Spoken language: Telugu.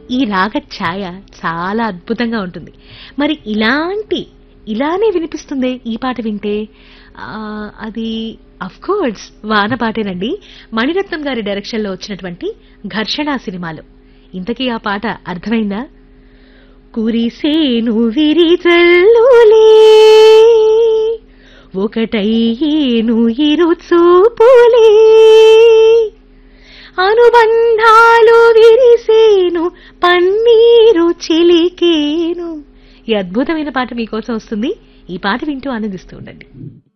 ఈ రాగ ఛాయ చాలా అద్భుతంగా ఉంటుంది మరి ఇలాంటి ఇలానే వినిపిస్తుంది ఈ పాట వింటే ఆ, అది అఫ్ కోర్స్ వాన పాటేనండి మణిరత్నం గారి డైరెక్షన్ లో వచ్చినటువంటి ఘర్షణ సినిమాలో ఇంతకీ ఆ పాట అర్థమైందా కురిసేను విరిజల్లులే ఒకటయ్యేను ఇరు చూపులే అనుబంధాలు విరిసేను పన్నీరు చిలికేను ఈ అద్భుతమైన పాట మీకోసం వస్తుంది ఈ పాట వింటూ ఆనందిస్తూ ఉండండి